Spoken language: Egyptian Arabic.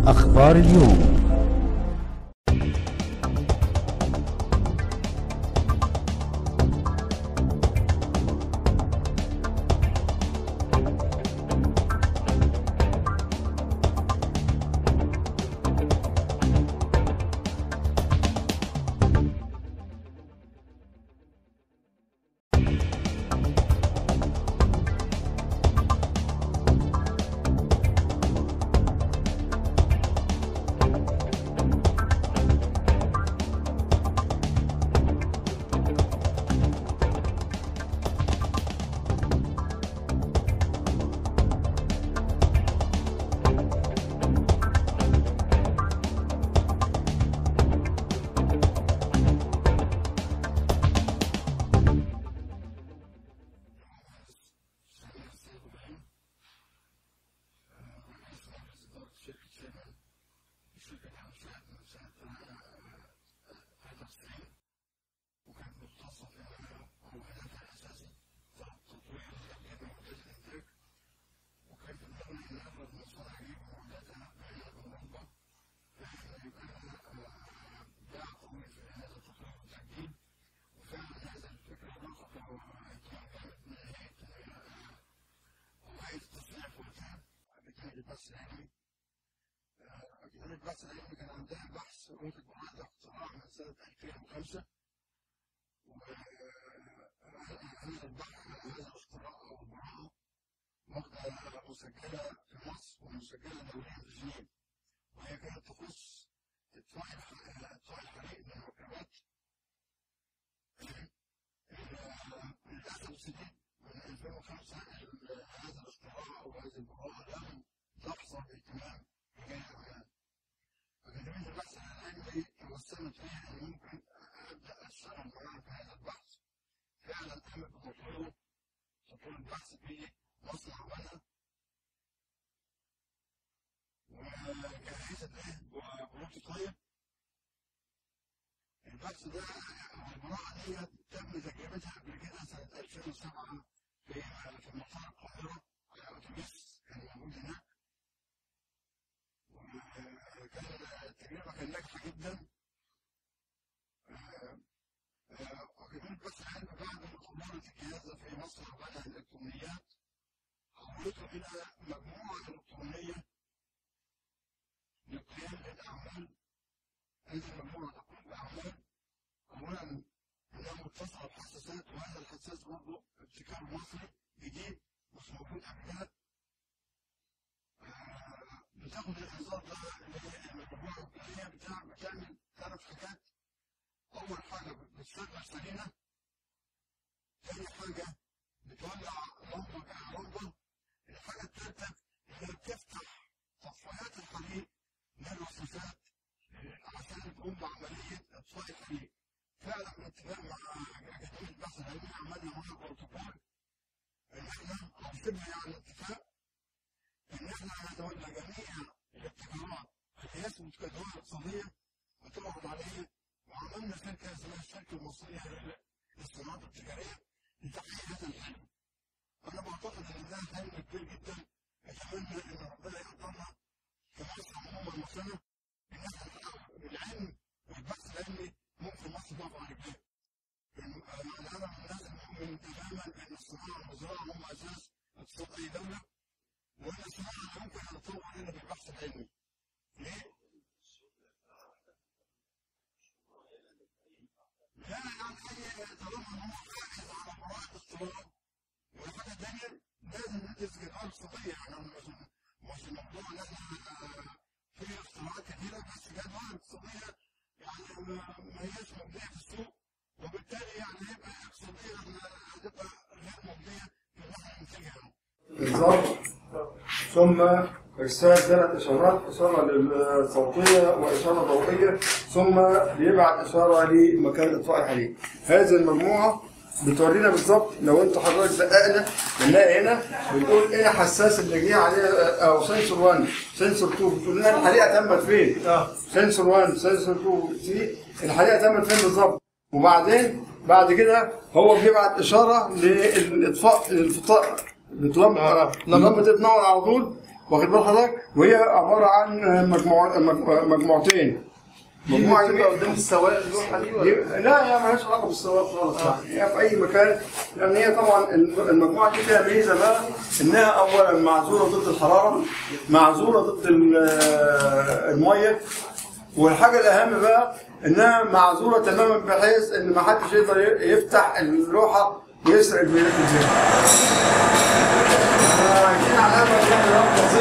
أخبار اليوم البحث العلمي أجهزة البحث العلمي كان عندها بحث ممكن بعد اختراع من سنة 2005 وهذا البحث هذا الاختراع أو البراءة واخدة مسجلة في مصر ومسجلة دوليا في جنيف وهي كانت تخص إطفاء إطفاء الحريق من المركبات للأسف الشديد من 2005 هذا الاختراع أو هذه البراءة لم تحظى باهتمام رجال الأعمال. أكاديمية البحث العلمي توسمت فيها أن ممكن أبدأ أشتغل معاها في هذا البحث. فعلا قامت بتطويره تطوير البحث في مصنع بنا وجهزت إيه بروتوتايب البحث ده أو البراءة دي تم تجربتها قبل كده سنة 2007 في في مطار القاهرة على أتوبيس كان موجود هناك كان التجربة كان ناجحة جدا وكمان بس العلم بعد ما طورت الجهاز في مصر وبدأ الإلكترونيات حولته إلى مجموعة إلكترونية للقيام بالأعمال هذه المجموعة تقوم بأعمال أولا أنها متصلة بحساسات وهذا الحساس برضه ابتكار مصري جديد مش موجود قبل كده بتاخد الانذار ده المجموعه الوكاليه بتاع بتعمل ثلاث حاجات اول حاجه بتشغل سرينه ثاني حاجه بتولع لمبه كهرباء الحاجه الثالثه هي بتفتح طفايات الحريق للرصاصات عشان تقوم بعمليه اطفاء الحريق فعلا بالاتفاق مع اكاديميه البحث العلمي عملنا معاها بروتوكول ان احنا او شبه يعني اتفاق ان احنا نتولى جميع الابتكارات اللي يثبت كدول اقتصاديه وتعرض عليه وعملنا شركه اسمها الشركه المصريه للصناعات التجاريه لتحقيق هذا الحلم. انا بعتقد ان ده حلم كبير جدا اتمنى ان ربنا يقدرنا كمصر عموما وسنه ان احنا نحقق بالعلم والبحث العلمي ممكن مصر تقف على رجليها. انا من الناس المؤمن تماما ان الصناعه والزراعه هم اساس اقتصاد اي دوله وأنا الصراحة ممكن أتطور هنا بالبحث العلمي. ليه؟ لا يعني أي طالما إن هو فاعل على براءة الصراع والحاجة الثانية لازم ندرس جدول اقتصادية يعني مش مش الموضوع إن إحنا في اختراعات كثيرة بس جدول اقتصادية يعني ما هياش مبنية في السوق وبالتالي يعني هيبقى اقتصاديا هتبقى غير مبنية في إن إحنا ننتجها. بالظبط ثم ارسال ثلاث اشارات اشاره صوتيه واشاره ضوئيه ثم بيبعت اشاره لمكان اطفاء الحريق هذه المجموعه بتورينا بالظبط لو انت حضرتك دققنا بنلاقي هنا بتقول ايه حساس اللي جه عليه او سنسور 1 سنسور 2 بتقول لنا الحريقه تمت فين؟ سنسور 1 سنسور 2 سي الحريقه تمت فين بالظبط؟ وبعدين بعد كده هو بيبعت اشاره للاطفاء الفطاء بتلمبه لما بتتنور على طول واخد بال حضرتك وهي عباره عن مجموع مجموع- مجموعتين مجموعه بتبقى قدام السواق اللوحه دي ولا دي- لا هي مالهاش علاقه بالسواق خالص يعني هي في اي مكان لان هي طبعا الم- المجموعه دي فيها ميزه بقى انها اولا معزوله ضد الحراره معزوله ضد ال- الميه والحاجه الاهم بقى انها معزوله تماما بحيث ان ما حدش يقدر ي- يفتح اللوحه ويسرق البيانات الزياده. عايزين علامه يعني رابطه